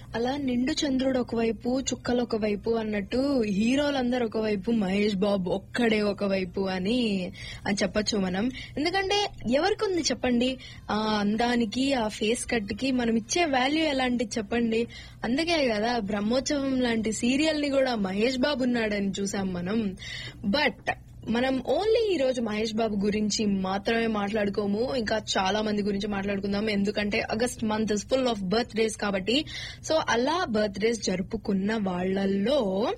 అలా నిండు చంద్రుడు ఒకవైపు చుక్కలు ఒకవైపు అన్నట్టు హీరోలందరూ ఒకవైపు మహేష్ బాబు ఒక్కడే ఒకవైపు అని అని చెప్పొచ్చు మనం ఎందుకంటే ఎవరికి ఉంది చెప్పండి ఆ అందానికి ఆ ఫేస్ కట్ కి మనం ఇచ్చే వాల్యూ ఎలాంటిది చెప్పండి అందుకే కదా బ్రహ్మోత్సవం లాంటి సీరియల్ ని కూడా మహేష్ బాబు ఉన్నాడని చూసాం మనం బట్ మనం ఓన్లీ ఈ రోజు మహేష్ బాబు గురించి మాత్రమే మాట్లాడుకోము ఇంకా చాలా మంది గురించి మాట్లాడుకుందాం ఎందుకంటే August month is full of birthdays కాబట్టి సో అలా బర్త్ డేస్ జరుపుకున్న వాళ్ళల్లో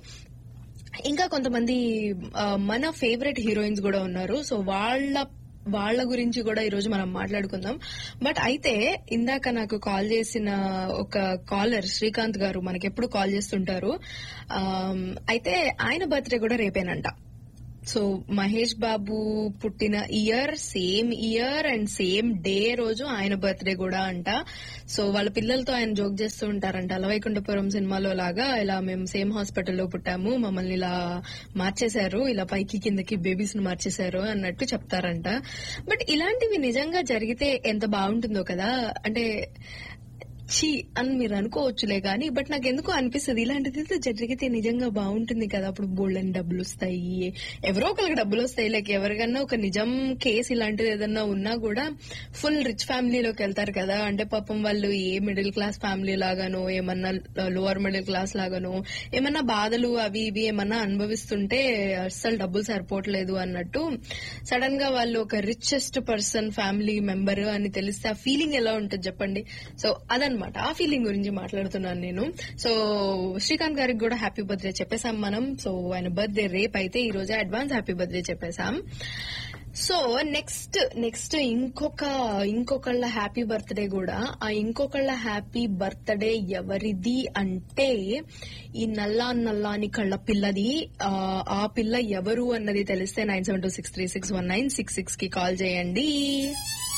ఇంకా కొంతమంది ఆ, మన ఫేవరెట్ హీరోయిన్స్ కూడా ఉన్నారు సో వాళ్ళ వాళ్ళ గురించి కూడా ఈ రోజు మనం మాట్లాడుకుందాం బట్ అయితే ఇందాక నాకు కాల్ చేసిన ఒక కాలర్ శ్రీకాంత్ గారు మనకి ఎప్పుడు కాల్ చేస్తుంటారు ఆమ్, అయితే ఆయన బర్త్డే కూడా రేపేనంట సో మహేష్ బాబు పుట్టిన year same year and same day రోజు ఆయన బర్త్డే కూడా అంట సో వాళ్ళ పిల్లలతో ఆయన జోక్ చేస్తూ ఉంటారంట అలవైకుంఠపురం సినిమాలో లాగా ఇలా మేము సేమ్ హాస్పిటల్లో పుట్టాము మమ్మల్ని ఇలా మార్చేశారు ఇలా పైకి కిందకి బేబీస్ ను మార్చేశారు అన్నట్టు చెప్తారంట బట్ ఇలాంటివి నిజంగా జరిగితే ఎంత బాగుంటుందో కదా అంటే ఛీ అని మీరు అనుకోవచ్చులే గానీ బట్ నాకు ఎందుకో అనిపిస్తుంది ఇలాంటిది జరిగితే నిజంగా బాగుంటుంది కదా అప్పుడు బోల్డని డబ్బులు వస్తాయి ఎవరో ఒకరికి డబ్బులు వస్తాయి లైక్ ఎవరికన్నా ఒక నిజం కేసు ఇలాంటిది ఏదన్నా ఉన్నా కూడా ఫుల్ రిచ్ ఫ్యామిలీలోకి వెళ్తారు కదా అంటే పాపం వాళ్ళు ఏ మిడిల్ క్లాస్ ఫ్యామిలీ లాగానో ఏమన్నా లోవర్ మిడిల్ క్లాస్ లాగానో ఏమన్నా బాధలు అవి ఇవి ఏమన్నా అనుభవిస్తుంటే అస్సలు డబ్బులు సరిపోవట్లేదు అన్నట్టు సడన్ గా వాళ్ళు ఒక రిచెస్ట్ పర్సన్ ఫ్యామిలీ మెంబర్ అని తెలిస్తే ఆ ఫీలింగ్ ఎలా ఉంటుంది చెప్పండి సో అదనమాట ఆ ఫీలింగ్ గురించి మాట్లాడుతున్నాను నేను సో శ్రీకాంత్ గారికి కూడా హ్యాపీ బర్త్డే చెప్పేశాం మనం సో ఆయన బర్త్డే రేపు అయితే ఈ రోజే అడ్వాన్స్ హ్యాపీ బర్త్డే చెప్పేశాం సో నెక్స్ట్ నెక్స్ట్ ఇంకొక ఇంకొకళ్ళ హ్యాపీ బర్త్డే కూడా ఆ ఇంకొకళ్ళ హ్యాపీ బర్త్డే ఎవరిది అంటే ఈ నల్లా నల్లాని కళ్ళ పిల్లది ఆ, ఆ పిల్ల ఎవరు అన్నది తెలిస్తే nine seven two six three six one nine six six కి కాల్ చేయండి